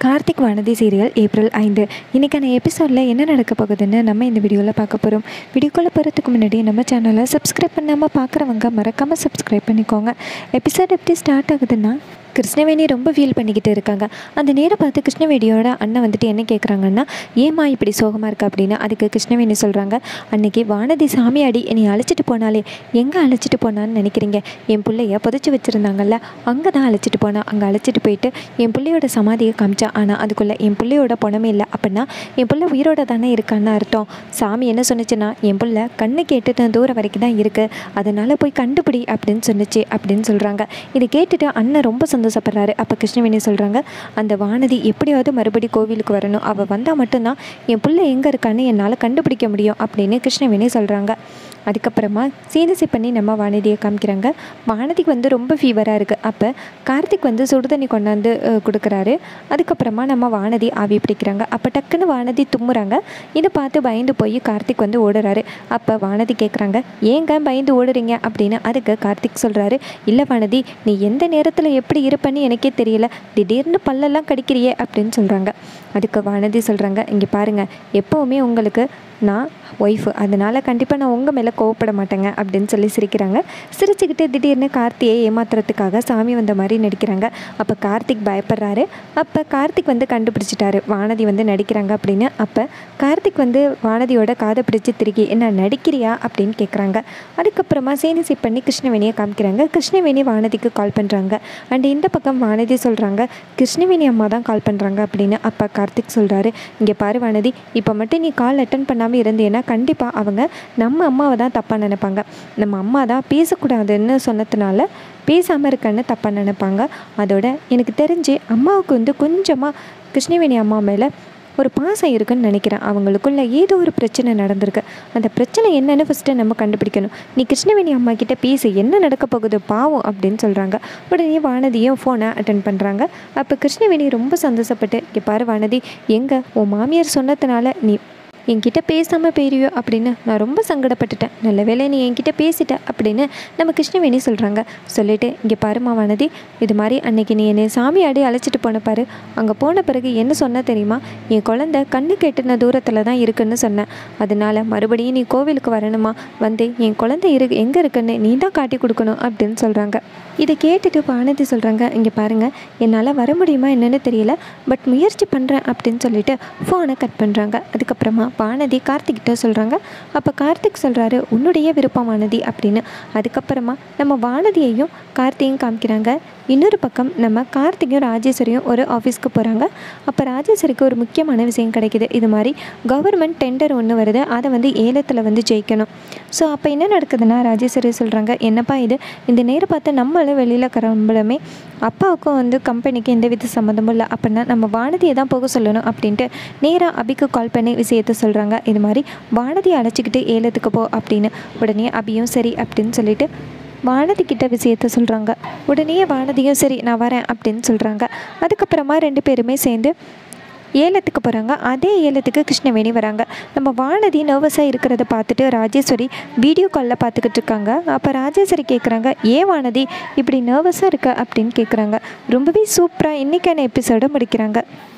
Karthik Vanathi serial April ஐந்து இன்றைக்கான எபிசோடில் என்ன நடக்க போகுதுன்னு நம்ம இந்த வீடியோவில் பார்க்க போகிறோம் வீடியோக்குள்ளே போகிறதுக்கு முன்னாடி நம்ம சேனலை சப்ஸ்கிரைப் பண்ணாமல் பார்க்குறவங்க மறக்காமல் சப்ஸ்கிரைப் பண்ணிக்கோங்க எபிசோட் எப்படி ஸ்டார்ட் ஆகுதுன்னா கிருஷ்ணவேணி ரொம்ப ஃபீல் பண்ணிக்கிட்டு இருக்காங்க அந்த நேரம் பார்த்து கிருஷ்ணவேணியோட அண்ணன் வந்துட்டு என்ன கேட்குறாங்கன்னா ஏம்மா இப்படி சோகமாக இருக்கா அப்படின்னு அதுக்கு கிருஷ்ணவேணி சொல்கிறாங்க அன்னைக்கு வானதி சாமியாடி என்னை அழைச்சிட்டு போனாலே எங்கே அழைச்சிட்டு போனான்னு நினைக்கிறீங்க என் பிள்ளைய புதைச்சி வச்சுருந்தாங்கல்ல அங்கே தான் அழைச்சிட்டு போனா அங்கே அழைச்சிட்டு போயிட்டு என் பிள்ளையோட சமாதியை காமிச்சா ஆனால் அதுக்குள்ளே என் பிள்ளையோட பணமே இல்லை அப்படின்னா என் பிள்ளை உயிரோட தானே இருக்கான்னு அர்த்தம் சாமி என்ன சொன்னுச்சுன்னா என் பிள்ளை கண்ணு கேட்டுட்டு தூரம் வரைக்கும் தான் இருக்குது அதனால் போய் கண்டுபிடி அப்படின்னு சொன்னுச்சு அப்படின்னு சொல்கிறாங்க இதை கேட்டுட்டு அண்ணன் ரொம்ப சந்தோஷப்படுறாரு அப்போ கிருஷ்ணவேணி சொல்கிறாங்க அந்த வானதி எப்படியாவது மறுபடி கோவிலுக்கு வரணும் அவள் வந்தால் மட்டும்தான் என் பிள்ளை எங்கே இருக்கான்னு என்னால் கண்டுபிடிக்க முடியும் அப்படின்னு கிருஷ்ணவேணி சொல்கிறாங்க அதுக்கப்புறமா சீனசி பண்ணி நம்ம வானதியை காமிக்கிறாங்க வானதிக்கு வந்து ரொம்ப ஃபீவராக இருக்குது அப்போ கார்த்திக் வந்து சுடுதண்ணி கொண்டாந்து அஹ், கொடுக்குறாரு அதுக்கப்புறமா நம்ம வானதி ஆவி பிடிக்கிறாங்க அப்போ டக்குன்னு வானதி தும்முறாங்க இதை பார்த்து பயந்து போய் கார்த்திக் வந்து ஓடுறாரு அப்போ வானதி கேட்குறாங்க ஏங்க பயந்து ஓடுறீங்க அப்படின்னு அதுக்கு கார்த்திக் சொல்கிறாரு இல்லை வானதி நீ எந்த நேரத்தில் எப்படி இருப்பேன்னு எனக்கே தெரியல திடீர்னு பல்லெல்லாம் கடிக்கிறியே அப்படின்னு சொல்கிறாங்க அதுக்கு வானதி சொல்கிறாங்க இங்கே பாருங்கள் எப்போவுமே உங்களுக்கு நான் ஒய்ஃபு அதனால் கண்டிப்பாக நான் உங்கள் மேலே கோவப்பட மாட்டேங்க அப்படின்னு சொல்லி சிரிக்கிறாங்க சிரிச்சுக்கிட்டு திடீர்னு கார்த்தியை ஏமாத்துறதுக்காக சாமி வந்த மாதிரி நடிக்கிறாங்க அப்போ கார்த்திக் பயப்படுறாரு அப்போ கார்த்திக் வந்து கண்டுபிடிச்சிட்டாரு வானதி வந்து நடிக்கிறாங்க அப்படின்னு அப்போ கார்த்திக் வந்து வானதியோட காதை பிடிச்சி திருக்கி என்ன நடிக்கிறியா அப்படின்னு கேட்குறாங்க அதுக்கப்புறமா சேனிசி பண்ணி கிருஷ்ணவேணியை காமிக்கிறாங்க கிருஷ்ணவேணி வானதிக்கு கால் பண்ணுறாங்க அண்ட் இந்த பக்கம் வானதி சொல்கிறாங்க கிருஷ்ணவேணி அம்மா தான் கால் பண்ணுறாங்க அப்படின்னு அப்போ கார்த்திக் சொல்கிறாரு இங்கே பாரு வானதி இப்போ மட்டும் நீ கால் அட்டன் பண்ணாமல் இருந்தேன்னா கண்டிப்பாக அவங்க நம்ம அம்மாவை தான் தப்பாக நினைப்பாங்க நம்ம அம்மா தான் பேசக்கூடாதுன்னு சொன்னதுனால பேசாமல் இருக்கன்னு தப்பாக நினைப்பாங்க அதோட எனக்கு தெரிஞ்சு அம்மாவுக்கு வந்து கொஞ்சமாக கிருஷ்ணவேணி அம்மா மேலே ஒரு பாசம் இருக்குன்னு நினைக்கிறேன் அவங்களுக்குள்ள ஏதோ ஒரு பிரச்சனை நடந்திருக்கு அந்த பிரச்சனை என்னன்னு ஃபஸ்ட்டு நம்ம கண்டுபிடிக்கணும் நீ கிருஷ்ணவேணி அம்மா கிட்ட பேசு என்ன நடக்க போகுது பாவம் அப்படின்னு சொல்கிறாங்க உடனே வானதியும் ஃபோனை அட்டன் பண்ணுறாங்க அப்போ கிருஷ்ணவேணி ரொம்ப சந்தோஷப்பட்டு இங்கே பாரு வானதி எங்கே உன் மாமியார் சொன்னதுனால நீ என்கிட்ட பேசாமல் போயிருவியோ அப்படின்னு நான் ரொம்ப சங்கடப்பட்டுட்டேன் நல்ல வேளை நீ என்கிட்ட பேசிட்ட அப்படின்னு நம்ம கிருஷ்ணவேணி சொல்கிறாங்க சொல்லிட்டு இங்கே பாருமா வானதி இது மாதிரி அன்னைக்கு நீ என்னை சாமியாடி அழைச்சிட்டு போன பாரு அங்கே போன பிறகு என்ன சொன்ன தெரியுமா என் குழந்தை கண்ணு கெட்டின தூரத்தில் தான் இருக்குன்னு சொன்னேன் அதனால மறுபடியும் நீ கோவிலுக்கு வரணுமா வந்து என் குழந்தை இரு எங்கே இருக்குன்னு நீ தான் காட்டி கொடுக்கணும் அப்படின்னு சொல்கிறாங்க இதை கேட்டுட்டு வானதி சொல்கிறாங்க இங்கே பாருங்கள் என்னால் வர முடியுமா என்னன்னு தெரியல பட் முயற்சி பண்ணுறேன் அப்படின்னு சொல்லிட்டு ஃபோனை கட் பண்ணுறாங்க அதுக்கப்புறமா வானதி கார்த்திக்கிட்ட சொல்கிறாங்க அப்போ கார்த்திக் சொல்கிறாரு உன்னுடைய விருப்பம் வானதி அப்படின்னு அதுக்கப்புறமா நம்ம வானதியையும் கார்த்தியும் காமிக்கிறாங்க இன்னொரு பக்கம் நம்ம கார்த்திகையும் ராஜேஸ்வரியும் ஒரு ஆஃபீஸ்க்கு போகிறாங்க அப்போ ராஜேஸ்வரிக்கு ஒரு முக்கியமான விஷயம் கிடைக்குது இது மாதிரி கவர்மெண்ட் டெண்டர் ஒன்று வருது அதை வந்து ஏலத்தில் வந்து ஜெயிக்கணும் ஸோ அப்போ என்ன நடக்குதுன்னா ராஜேஸ்வரி சொல்கிறாங்க என்னப்பா இது இந்த நேரம் பார்த்து நம்மளும் வெளியில் கிளம்பலமே அப்பாவுக்கும் வந்து கம்பெனிக்கு எந்த வித சம்மந்தமும் இல்லை அப்படின்னா நம்ம வானதியை தான் போக சொல்லணும் அப்படின்ட்டு நேராக அபிக்கு கால் பண்ணி விஷயத்த சொல்கிறாங்க இது மாதிரி வானதியை அழைச்சிக்கிட்டு ஏலத்துக்கு போ அப்படின்னு உடனே அபியும் சரி அப்படின்னு சொல்லிட்டு வானதி கிட்ட விஷயத்த சொல்கிறாங்க உடனே வானதியும் சரி நான் வரேன் அப்படின்னு சொல்கிறாங்க அதுக்கப்புறமா ரெண்டு பேருமே சேர்ந்து ஏலத்துக்கு போகிறாங்க அதே ஏலத்துக்கு கிருஷ்ணவேணி வராங்க நம்ம வானதி நர்வஸாக இருக்கிறத பார்த்துட்டு ராஜேஸ்வரி வீடியோ காலில் பார்த்துக்கிட்டு இருக்காங்க அப்போ ராஜேஸ்வரி கேட்குறாங்க ஏன் வானதி இப்படி நர்வஸாக இருக்க அப்படின்னு கேட்குறாங்க ரொம்பவே சூப்பராக இன்றைக்கான எபிசோட முடிக்கிறாங்க